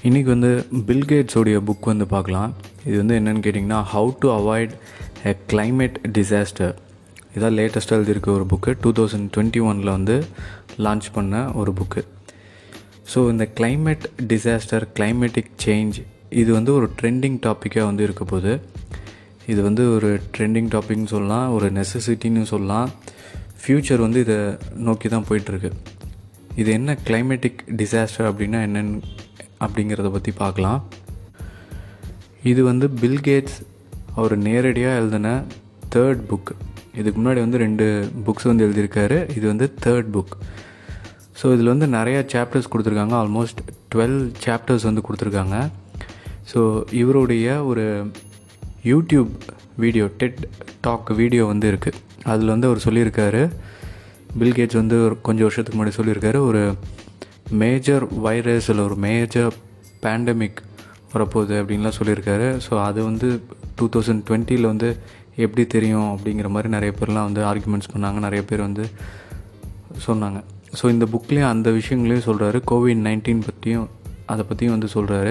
இன்றைக்கி வந்து பில்கேட்ஸோடைய புக் வந்து பார்க்கலாம் இது வந்து என்னென்னு கேட்டிங்கன்னா how to avoid a climate disaster இதான் லேட்டஸ்ட்டாக எழுதியிருக்க ஒரு புக்கு டூ தௌசண்ட் டுவெண்ட்டி ஒனில் வந்து லான்ச் பண்ண ஒரு புக்கு ஸோ இந்த climate டிசாஸ்டர் climatic சேஞ்ச் இது வந்து ஒரு ட்ரெண்டிங் டாப்பிக்காக வந்து இருக்க போகுது இது வந்து ஒரு ட்ரெண்டிங் டாபிக்னு சொல்லலாம் ஒரு நெசசிட்டின்னு சொல்லலாம் ஃப்யூச்சர் வந்து இதை நோக்கி தான் போயிட்டுருக்கு இது என்ன கிளைமேட்டிக் டிசாஸ்டர் அப்படின்னா என்னென்னு அப்படிங்கிறத பற்றி பார்க்கலாம் இது வந்து பில்கேட்ஸ் அவர் நேரடியாக எழுதின தேர்ட் புக் இதுக்கு முன்னாடி வந்து ரெண்டு புக்ஸ் வந்து எழுதியிருக்காரு இது வந்து தேர்ட் புக் ஸோ இதில் வந்து நிறையா சாப்டர்ஸ் கொடுத்துருக்காங்க ஆல்மோஸ்ட் டுவெல் சாப்டர்ஸ் வந்து கொடுத்துருக்காங்க ஸோ இவருடைய ஒரு YouTube video TED talk video வந்து இருக்குது அதில் வந்து அவர் சொல்லியிருக்காரு பில்கேட்ஸ் வந்து ஒரு கொஞ்சம் வருஷத்துக்கு முன்னாடி சொல்லியிருக்காரு ஒரு மேஜர் வைரஸ் இல்லை ஒரு மேஜர் பேண்டமிக் வரப்போகுது அப்படின்லாம் சொல்லியிருக்காரு ஸோ அது வந்து டூ தௌசண்ட் டுவெண்ட்டியில் வந்து எப்படி தெரியும் அப்படிங்கிற மாதிரி நிறைய பேர்லாம் வந்து ஆர்குமெண்ட்ஸ் பண்ணாங்க நிறைய பேர் வந்து சொன்னாங்க ஸோ இந்த புக்லேயும் அந்த விஷயங்களையும் சொல்கிறாரு கோவிட் நைன்டீன் பற்றியும் அதை பற்றியும் வந்து சொல்கிறாரு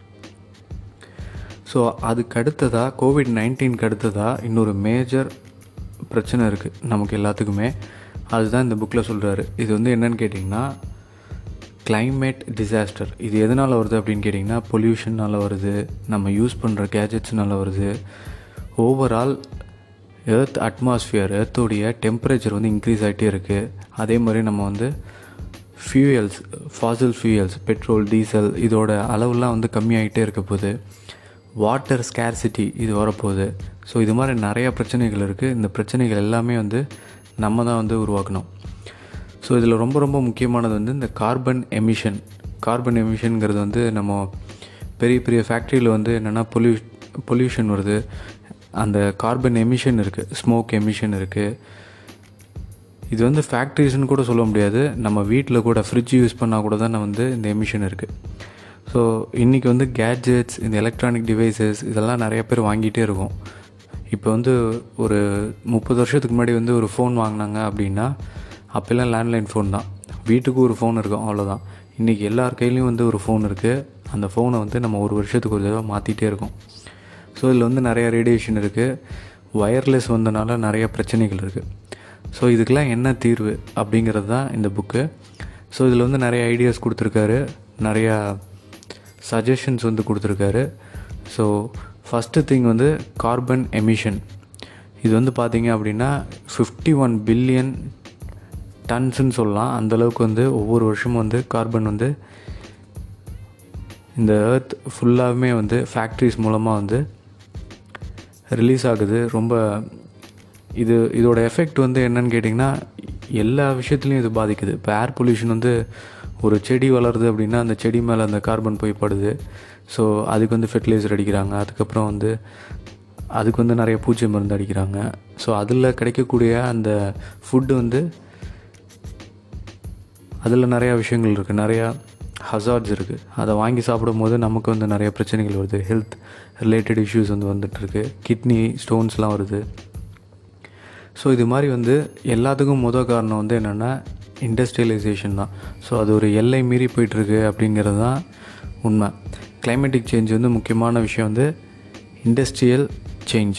ஸோ அதுக்கு அடுத்ததாக கோவிட் நைன்டீனுக்கு அடுத்ததாக இன்னொரு மேஜர் பிரச்சனை இருக்குது நமக்கு எல்லாத்துக்குமே அதுதான் இந்த புக்கில் சொல்கிறாரு இது வந்து என்னன்னு கேட்டிங்கன்னா climate டிசாஸ்டர் இது எதனால் வருது அப்படின்னு கேட்டிங்கன்னா பொல்யூஷனால் வருது நம்ம யூஸ் பண்ணுற கேஜெட்ஸ்னால வருது ஓவரால் எர்த் அட்மாஸ்ஃபியர் எர்த்தோடைய டெம்பரேச்சர் வந்து இன்க்ரீஸ் ஆகிட்டே இருக்குது அதே மாதிரி நம்ம வந்து fuels fossil fuels petrol diesel இதோட அளவுலாம் வந்து கம்மியாகிட்டே இருக்க போகுது வாட்டர் ஸ்கேர்சிட்டி இது வரப்போகுது ஸோ இது மாதிரி நிறையா பிரச்சனைகள் இருக்குது இந்த பிரச்சனைகள் எல்லாமே வந்து நம்ம தான் வந்து உருவாக்கணும் ஸோ இதில் ரொம்ப ரொம்ப முக்கியமானது வந்து இந்த கார்பன் எமிஷன் கார்பன் எமிஷனுங்கிறது வந்து நம்ம பெரிய பெரிய ஃபேக்ட்ரியில் வந்து என்னென்னா பொல்யூ பொல்யூஷன் வருது அந்த கார்பன் எமிஷன் இருக்குது ஸ்மோக் எமிஷன் இருக்குது இது வந்து ஃபேக்ட்ரிஸ்னு கூட சொல்ல முடியாது நம்ம வீட்டில் கூட ஃப்ரிட்ஜ் யூஸ் பண்ணால் கூட தான் வந்து இந்த எமிஷன் இருக்குது ஸோ இன்றைக்கி வந்து கேட்ஜெட்ஸ் இந்த எலக்ட்ரானிக் டிவைசஸ் இதெல்லாம் நிறைய பேர் வாங்கிட்டே இருக்கும் இப்போ வந்து ஒரு முப்பது வருஷத்துக்கு முன்னாடி வந்து ஒரு ஃபோன் வாங்கினாங்க அப்படின்னா அப்போல்லாம் லேண்ட்லைன் ஃபோன் தான் வீட்டுக்கு ஒரு ஃபோன் இருக்கும் அவ்வளோதான் இன்றைக்கி எல்லார் கையிலையும் வந்து ஒரு ஃபோன் இருக்குது அந்த ஃபோனை வந்து நம்ம ஒரு வருஷத்துக்கு ஒரு தடவை மாற்றிட்டே இருக்கோம் ஸோ இதில் வந்து நிறைய ரேடியேஷன் இருக்குது ஒயர்லெஸ் வந்தனால நிறைய பிரச்சனைகள் இருக்குது ஸோ இதுக்கெல்லாம் என்ன தீர்வு அப்படிங்கிறது தான் இந்த புக்கு ஸோ இதில் வந்து நிறைய ஐடியாஸ் கொடுத்துருக்காரு நிறையா சஜஷன்ஸ் வந்து கொடுத்துருக்காரு ஸோ ஃபஸ்ட்டு திங் வந்து கார்பன் எமிஷன் இது வந்து பார்த்தீங்க அப்படின்னா ஃபிஃப்டி ஒன் பில்லியன் டன்ஸுன்னு சொல்லலாம் அந்தளவுக்கு வந்து ஒவ்வொரு வருஷமும் வந்து கார்பன் வந்து இந்த ஏர்த் ஃபுல்லாகவுமே வந்து ஃபேக்ட்ரிஸ் மூலமாக வந்து ரிலீஸ் ஆகுது ரொம்ப இது இதோட எஃபெக்ட் வந்து என்னன்னு கேட்டிங்கன்னா எல்லா விஷயத்துலையும் இது பாதிக்குது இப்போ ஏர் பொல்யூஷன் வந்து ஒரு செடி வளருது அப்படின்னா அந்த செடி மேலே அந்த கார்பன் போய் படுது ஸோ அதுக்கு வந்து ஃபெர்டிலைசர் அடிக்கிறாங்க அதுக்கப்புறம் வந்து அதுக்கு வந்து நிறைய பூச்சி மருந்து அடிக்கிறாங்க ஸோ அதில் கிடைக்கக்கூடிய அந்த ஃபுட்டு வந்து அதில் நிறையா விஷயங்கள் இருக்குது நிறையா ஹசார்ட்ஸ் இருக்குது அதை வாங்கி சாப்பிடும் போது நமக்கு வந்து நிறைய பிரச்சனைகள் வருது ஹெல்த் ரிலேட்டட் இஷ்யூஸ் வந்து வந்துட்டுருக்கு கிட்னி ஸ்டோன்ஸ்லாம் வருது ஸோ இது மாதிரி வந்து எல்லாத்துக்கும் முதல் காரணம் வந்து என்னென்னா இண்டஸ்ட்ரியலைசேஷன் தான் ஸோ அது ஒரு எல்லை மீறி போயிட்டுருக்கு அப்படிங்கிறது தான் உண்மை கிளைமேட்டிக் சேஞ்ச் வந்து முக்கியமான விஷயம் வந்து இண்டஸ்ட்ரியல் சேஞ்ச்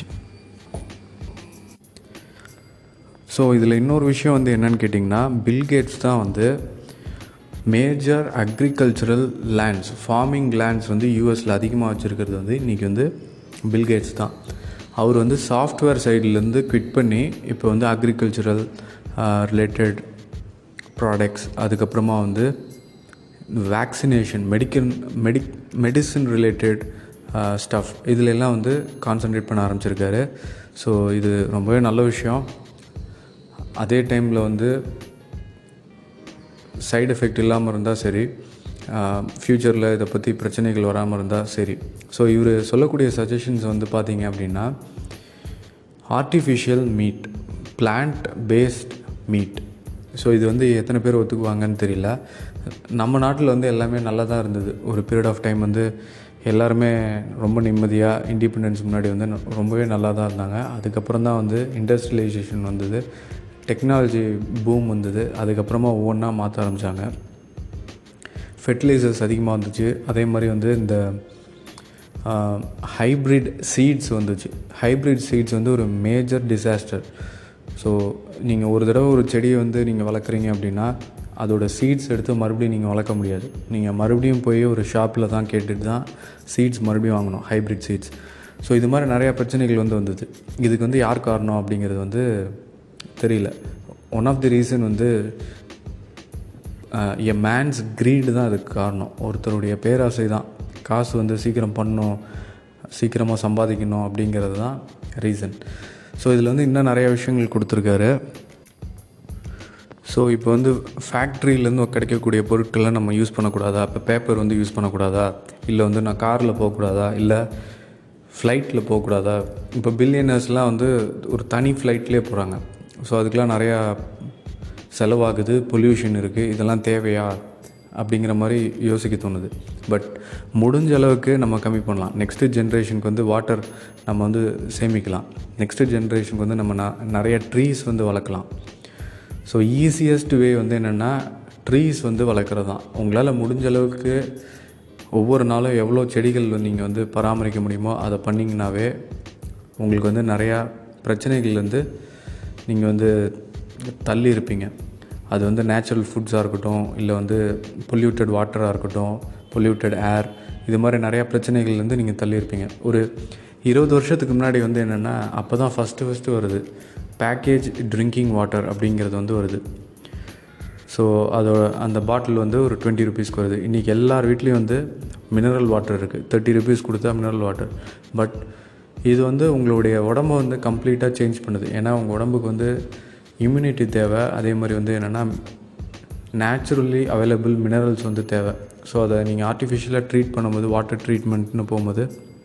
ஸோ இதில் இன்னொரு விஷயம் வந்து என்னன்னு கேட்டிங்கன்னா பில்கேட்ஸ் தான் வந்து major agricultural lands farming lands வந்து யூஎஸில் அதிகமாக வச்சுருக்கிறது வந்து இன்றைக்கி வந்து பில்கேட்ஸ் தான் அவர் வந்து சாஃப்ட்வேர் சைட்லேருந்து குவிட் பண்ணி இப்போ வந்து அக்ரிகல்ச்சரல் ரிலேட்டட் ப்ராடக்ட்ஸ் அதுக்கப்புறமா வந்து vaccination medical medi medicine related stuff இதில் எல்லாம் வந்து கான்சன்ட்ரேட் பண்ண ஆரம்பிச்சிருக்காரு ஸோ இது ரொம்பவே நல்ல விஷயம் அதே டைமில் வந்து சைடு எஃபெக்ட் இல்லாமல் இருந்தால் சரி ஃப்யூச்சரில் இதை பற்றி பிரச்சனைகள் வராமல் இருந்தால் சரி ஸோ இவர் சொல்லக்கூடிய சஜஷன்ஸ் வந்து பார்த்தீங்க அப்படின்னா artificial meat plant based meat so இது வந்து எத்தனை பேர் ஒத்துக்குவாங்கன்னு தெரியல நம்ம நாட்டில் வந்து எல்லாமே நல்லா தான் இருந்தது ஒரு பீரியட் ஆஃப் டைம் வந்து எல்லாருமே ரொம்ப நிம்மதியாக இண்டிபெண்டன்ஸ் முன்னாடி வந்து ரொம்பவே நல்லா தான் இருந்தாங்க அதுக்கப்புறம் தான் வந்து இண்டஸ்ட்ரியலைசேஷன் வந்தது டெக்னாலஜி பூம் வந்தது அதுக்கப்புறமா ஒவ்வொன்றா மாற்ற ஆரம்பித்தாங்க ஃபெர்டிலைசர்ஸ் அதிகமாக வந்துச்சு அதே மாதிரி வந்து இந்த ஹைப்ரிட் சீட்ஸ் வந்துச்சு ஹைப்ரிட் சீட்ஸ் வந்து ஒரு மேஜர் டிசாஸ்டர் ஸோ நீங்கள் ஒரு தடவை ஒரு செடியை வந்து நீங்கள் வளர்க்குறீங்க அப்படின்னா அதோட சீட்ஸ் எடுத்து மறுபடியும் நீங்கள் வளர்க்க முடியாது நீங்கள் மறுபடியும் போய் ஒரு ஷாப்பில் தான் கேட்டுட்டு தான் சீட்ஸ் மறுபடியும் வாங்கணும் ஹைப்ரிட் சீட்ஸ் ஸோ இது மாதிரி நிறையா பிரச்சனைகள் வந்து வந்தது இதுக்கு வந்து யார் காரணம் அப்படிங்கிறது வந்து தெரியல ஒன் ஆஃப் தி ரீசன் வந்து எ மேன்ஸ் க்ரீடு தான் அதுக்கு காரணம் ஒருத்தருடைய பேராசை தான் காசு வந்து சீக்கிரம் பண்ணணும் சீக்கிரமாக சம்பாதிக்கணும் அப்படிங்கிறது தான் ரீசன் ஸோ இதில் வந்து இன்னும் நிறைய விஷயங்கள் கொடுத்துருக்காரு ஸோ இப்போ வந்து ஃபேக்ட்ரியிலேருந்து கிடைக்கக்கூடிய பொருட்களை நம்ம யூஸ் பண்ணக்கூடாதா இப்போ பேப்பர் வந்து யூஸ் பண்ணக்கூடாதா இல்லை வந்து நான் காரில் போகக்கூடாதா இல்லை ஃப்ளைட்டில் போகக்கூடாதா இப்போ பில்லியனர்ஸ்லாம் வந்து ஒரு தனி ஃப்ளைட்லேயே போகிறாங்க ஸோ அதுக்கெலாம் நிறையா செலவாகுது பொல்யூஷன் இருக்குது இதெல்லாம் தேவையா அப்படிங்கிற மாதிரி யோசிக்க தோணுது பட் முடிஞ்ச அளவுக்கு நம்ம கம்மி பண்ணலாம் நெக்ஸ்ட்டு ஜென்ரேஷனுக்கு வந்து வாட்டர் நம்ம வந்து சேமிக்கலாம் நெக்ஸ்ட்டு ஜென்ரேஷனுக்கு வந்து நம்ம ந நிறைய ட்ரீஸ் வந்து வளர்க்கலாம் ஸோ ஈஸியஸ்ட் வே வந்து என்னென்னா ட்ரீஸ் வந்து வளர்க்குறது தான் உங்களால் முடிஞ்ச அளவுக்கு ஒவ்வொரு நாளும் எவ்வளோ செடிகள் நீங்கள் வந்து பராமரிக்க முடியுமோ அதை பண்ணிங்கனாவே உங்களுக்கு வந்து நிறையா பிரச்சனைகள் வந்து நீங்கள் வந்து தள்ளி இருப்பீங்க அது வந்து நேச்சுரல் ஃபுட்ஸாக இருக்கட்டும் இல்லை வந்து பொல்யூட்டட் வாட்டராக இருக்கட்டும் பொல்யூட்டட் ஏர் இது மாதிரி நிறையா பிரச்சனைகள் வந்து நீங்கள் தள்ளியிருப்பீங்க ஒரு இருபது வருஷத்துக்கு முன்னாடி வந்து என்னென்னா அப்போ தான் ஃபஸ்ட்டு ஃபஸ்ட்டு வருது பேக்கேஜ் ட்ரிங்கிங் வாட்டர் அப்படிங்கிறது வந்து வருது ஸோ அதோட அந்த பாட்டில் வந்து ஒரு டுவெண்ட்டி ருபீஸ்க்கு வருது இன்றைக்கி எல்லார் வீட்லேயும் வந்து மினரல் வாட்டர் இருக்குது தேர்ட்டி ருபீஸ் கொடுத்தா மினரல் வாட்டர் பட் இது வந்து உங்களுடைய உடம்ப வந்து கம்ப்ளீட்டாக சேஞ்ச் பண்ணுது ஏன்னா உங்கள் உடம்புக்கு வந்து இம்யூனிட்டி தேவை அதே மாதிரி வந்து என்னென்னா நேச்சுரலி அவைலபிள் மினரல்ஸ் வந்து தேவை ஸோ அதை நீங்கள் ஆர்டிஃபிஷியலாக ட்ரீட் பண்ணும்போது வாட்டர் ட்ரீட்மெண்ட்னு போகும்போது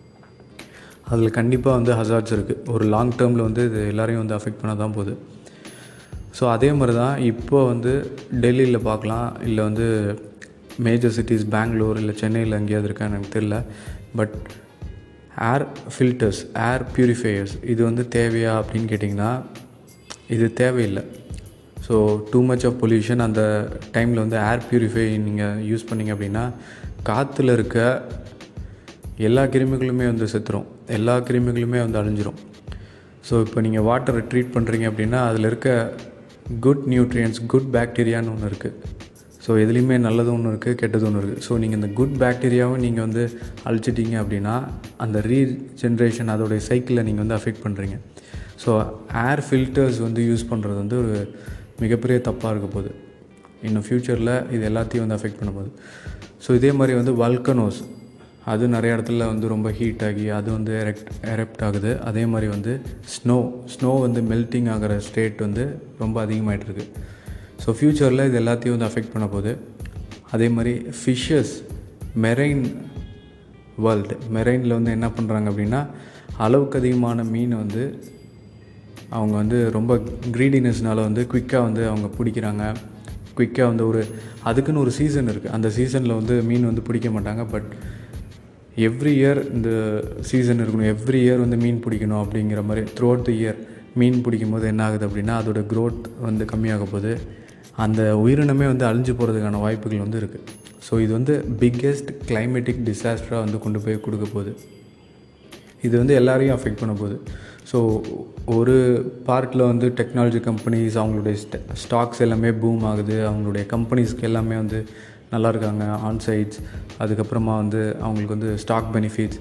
அதில் கண்டிப்பாக வந்து ஹசார்ட்ஸ் இருக்குது ஒரு லாங் டேர்மில் வந்து இது எல்லாரையும் வந்து அஃபெக்ட் பண்ண தான் போகுது ஸோ அதே மாதிரி தான் இப்போ வந்து டெல்லியில் பார்க்கலாம் இல்லை வந்து மேஜர் சிட்டிஸ் பெங்களூர் இல்லை சென்னையில் எங்கேயாவது இருக்கான்னு எனக்கு தெரில பட் ஏர் ஃபில்டர்ஸ் ஏர் ப்யூரிஃபையர்ஸ் இது வந்து தேவையா அப்படின்னு கேட்டிங்கன்னா இது தேவையில்லை so too much of pollution அந்த டைமில் வந்து ஏர் ப்யூரிஃபை நீங்கள் யூஸ் பண்ணிங்க அப்படின்னா காற்றுல இருக்க எல்லா கிருமிகளுமே வந்து செத்துரும் எல்லா கிருமிகளுமே வந்து அழிஞ்சிரும் ஸோ இப்போ நீங்கள் வாட்டரை ட்ரீட் பண்ணுறீங்க அப்படின்னா அதில் இருக்க குட் நியூட்ரியன்ஸ் குட் பாக்டீரியான்னு ஒன்று இருக்குது ஸோ எதுலேயுமே நல்லது ஒன்று இருக்குது கெட்டது ஒன்று இருக்குது ஸோ நீங்கள் இந்த குட் பாக்டீரியாவும் நீங்கள் வந்து அழிச்சிட்டிங்க அப்படின்னா அந்த ரீஜென்ரேஷன் அதோடைய சைக்கிளை நீங்கள் வந்து அஃபெக்ட் பண்ணுறீங்க ஸோ ஏர் ஃபில்டர்ஸ் வந்து யூஸ் பண்ணுறது வந்து ஒரு மிகப்பெரிய தப்பாக இருக்க போகுது இன்னும் ஃப்யூச்சரில் இது எல்லாத்தையும் வந்து அஃபெக்ட் பண்ண போகுது ஸோ இதே மாதிரி வந்து வல்கனோஸ் அது நிறைய இடத்துல வந்து ரொம்ப ஹீட் ஆகி அது வந்து எரெக்ட் எரெப்ட் ஆகுது அதே மாதிரி வந்து ஸ்னோ ஸ்னோ வந்து மெல்ட்டிங் ஆகிற ஸ்டேட் வந்து ரொம்ப அதிகமாகிட்டுருக்கு ஸோ ஃப்யூச்சரில் இது எல்லாத்தையும் வந்து அஃபெக்ட் பண்ண போகுது அதே மாதிரி ஃபிஷ்ஷஸ் மெரைன் வேர்ல்டு மெரைனில் வந்து என்ன பண்ணுறாங்க அப்படின்னா அளவுக்கு அதிகமான மீனை வந்து அவங்க வந்து ரொம்ப க்ரீடினஸ்னால வந்து குயிக்காக வந்து அவங்க பிடிக்கிறாங்க குயிக்காக வந்து ஒரு அதுக்குன்னு ஒரு சீசன் இருக்குது அந்த சீசனில் வந்து மீன் வந்து பிடிக்க மாட்டாங்க பட் எவ்ரி இயர் இந்த சீசன் இருக்கணும் எவ்ரி இயர் வந்து மீன் பிடிக்கணும் அப்படிங்கிற மாதிரி த்ரூ அவுட் தி இயர் மீன் பிடிக்கும் போது என்ன ஆகுது அப்படின்னா அதோட க்ரோத் வந்து கம்மியாக போகுது அந்த உயிரினமே வந்து அழிஞ்சு போகிறதுக்கான வாய்ப்புகள் வந்து இருக்குது ஸோ இது வந்து பிக்கெஸ்ட் கிளைமேட்டிக் டிசாஸ்டராக வந்து கொண்டு போய் கொடுக்க போகுது இது வந்து எல்லாரையும் அஃபெக்ட் பண்ண போகுது ஸோ ஒரு பார்ட்டில் வந்து டெக்னாலஜி கம்பெனிஸ் அவங்களுடைய ஸ்டாக்ஸ் எல்லாமே பூம் ஆகுது அவங்களுடைய கம்பெனிஸ்க்கு எல்லாமே வந்து நல்லா இருக்காங்க ஆன்சைட்ஸ் அதுக்கப்புறமா வந்து அவங்களுக்கு வந்து ஸ்டாக் பெனிஃபிட்ஸ்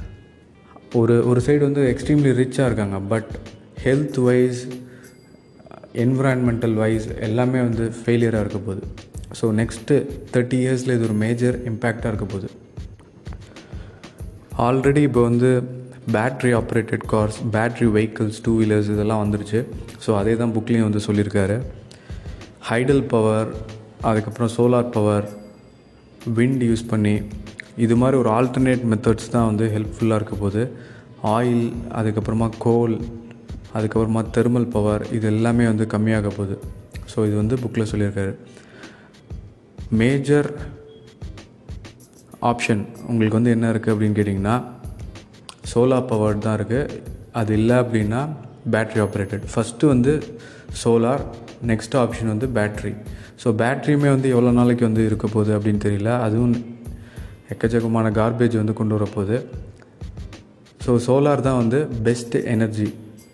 ஒரு ஒரு சைடு வந்து எக்ஸ்ட்ரீம்லி ரிச்சாக இருக்காங்க but health wise environmental wise எல்லாமே வந்து ஃபெயிலியராக இருக்க போகுது ஸோ நெக்ஸ்ட்டு தேர்ட்டி இயர்ஸில் இது ஒரு மேஜர் இம்பேக்டாக இருக்க போகுது ஆல்ரெடி இப்போ வந்து battery operated cars battery vehicles two wheelers இதெல்லாம் வந்துருச்சு ஸோ அதே தான் புக்லேயும் வந்து சொல்லியிருக்காரு ஹைடல் பவர் அதுக்கப்புறம் சோலார் பவர் விண்ட் யூஸ் பண்ணி இது மாதிரி ஒரு ஆல்டர்னேட் மெத்தட்ஸ் தான் வந்து ஹெல்ப்ஃபுல்லாக இருக்க போகுது ஆயில் அதுக்கப்புறமா கோல் அதுக்கப்புறமா தெர்மல் பவர் இது எல்லாமே வந்து கம்மியாக போகுது ஸோ இது வந்து புக்கில் சொல்லியிருக்காரு மேஜர் ஆப்ஷன் உங்களுக்கு வந்து என்ன இருக்குது அப்படின்னு கேட்டிங்கன்னா சோலார் பவர் தான் இருக்குது அது இல்லை அப்படின்னா பேட்ரி ஆப்ரேட்டட் ஃபஸ்ட்டு வந்து சோலார் நெக்ஸ்ட் ஆப்ஷன் வந்து பேட்ரி ஸோ பேட்ரியுமே வந்து எவ்வளோ நாளைக்கு வந்து இருக்க போகுது அப்படின்னு தெரியல அதுவும் எக்கச்சக்கமான கார்பேஜ் வந்து கொண்டு வரப்போகுது ஸோ சோலார் தான் வந்து பெஸ்ட் எனர்ஜி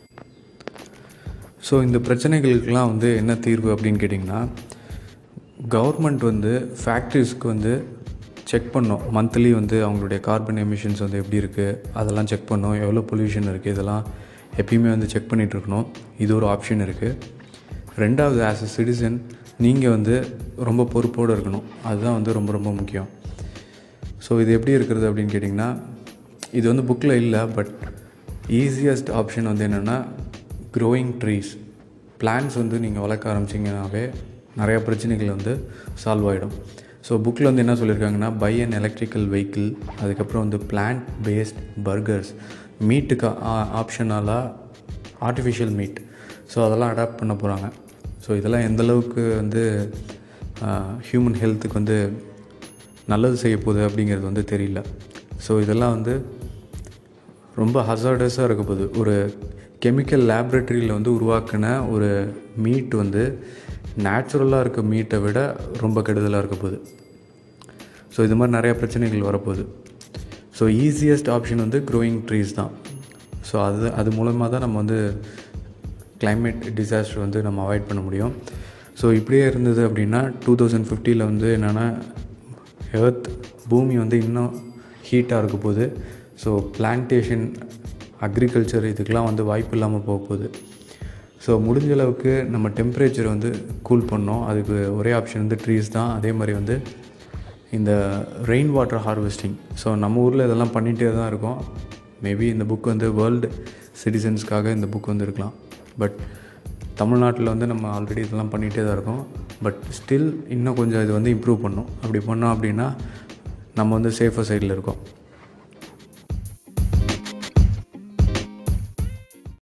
ஸோ இந்த பிரச்சனைகளுக்கெல்லாம் வந்து என்ன தீர்வு அப்படின்னு கேட்டிங்கன்னா கவர்மெண்ட் வந்து ஃபேக்ட்ரிஸ்க்கு வந்து செக் பண்ணோம் மந்த்லி வந்து அவங்களுடைய கார்பன் எமிஷன்ஸ் வந்து எப்படி இருக்குது அதெல்லாம் செக் பண்ணோம் எவ்வளோ பொல்யூஷன் இருக்குது இதெல்லாம் எப்பயுமே வந்து செக் பண்ணிகிட்டு இருக்கணும் இது ஒரு ஆப்ஷன் இருக்குது ரெண்டாவது ஆஸ் எ சிட்டிசன் நீங்கள் வந்து ரொம்ப பொறுப்போடு இருக்கணும் அதுதான் வந்து ரொம்ப ரொம்ப முக்கியம் ஸோ இது எப்படி இருக்கிறது அப்படின்னு கேட்டிங்கன்னா இது வந்து புக்கில் இல்லை பட் ஈஸியஸ்ட் ஆப்ஷன் வந்து என்னென்னா க்ரோயிங் ட்ரீஸ் பிளான்ஸ் வந்து நீங்கள் வளர்க்க ஆரம்பிச்சிங்கனாவே நிறையா பிரச்சனைகள் வந்து சால்வ் ஆகிடும் ஸோ புக்கில் வந்து என்ன சொல்லியிருக்காங்கன்னா பை அன் எலக்ட்ரிக்கல் வெஹிக்கிள் அதுக்கப்புறம் வந்து பிளான்ட் பேஸ்ட் பர்கர்ஸ் மீட்டுக்கு ஆப்ஷனலாக ஆர்டிஃபிஷியல் மீட் ஸோ அதெல்லாம் அடாப்ட் பண்ண போகிறாங்க ஸோ இதெல்லாம் எந்த அளவுக்கு வந்து ஹியூமன் ஹெல்த்துக்கு வந்து நல்லது செய்ய போகுது அப்படிங்கிறது வந்து தெரியல ஸோ இதெல்லாம் வந்து ரொம்ப ஹசார்டஸாக இருக்க போகுது ஒரு கெமிக்கல் லேப்ரட்டரியில் வந்து உருவாக்கின ஒரு மீட் வந்து நேச்சுரலாக இருக்க மீட்டை விட ரொம்ப கெடுதலாக இருக்க போகுது ஸோ இது மாதிரி நிறையா பிரச்சனைகள் வரப்போகுது ஸோ ஈஸியஸ்ட் ஆப்ஷன் வந்து க்ரோயிங் ட்ரீஸ் தான் ஸோ அது அது மூலமாக தான் நம்ம வந்து climate டிசாஸ்டர் வந்து நம்ம அவாய்ட் பண்ண முடியும் ஸோ இப்படியே இருந்தது அப்படின்னா டூ தௌசண்ட் ஃபிஃப்டியில் வந்து என்னென்னா எர்த் பூமி வந்து இன்னும் ஹீட்டாக இருக்க போகுது ஸோ பிளான்டேஷன் அக்ரிகல்ச்சர் இதுக்கெலாம் வந்து வாய்ப்பு இல்லாமல் போக போகுது ஸோ முடிஞ்ச அளவுக்கு நம்ம டெம்பரேச்சர் வந்து கூல் பண்ணோம் அதுக்கு ஒரே ஆப்ஷன் வந்து ட்ரீஸ் தான் அதே மாதிரி வந்து இந்த ரெயின் வாட்டர் ஹார்வெஸ்டிங் ஸோ நம்ம ஊரில் இதெல்லாம் பண்ணிகிட்டே தான் இருக்கோம் மேபி இந்த புக் வந்து வேர்ல்டு சிட்டிசன்ஸ்க்காக இந்த புக் வந்து இருக்கலாம் பட் தமிழ்நாட்டில் வந்து நம்ம ஆல்ரெடி இதெல்லாம் பண்ணிகிட்டே தான் இருக்கோம் பட் ஸ்டில் இன்னும் கொஞ்சம் இது வந்து இம்ப்ரூவ் பண்ணோம் அப்படி பண்ணோம் அப்படின்னா நம்ம வந்து சேஃபர் சைடில் இருக்கோம்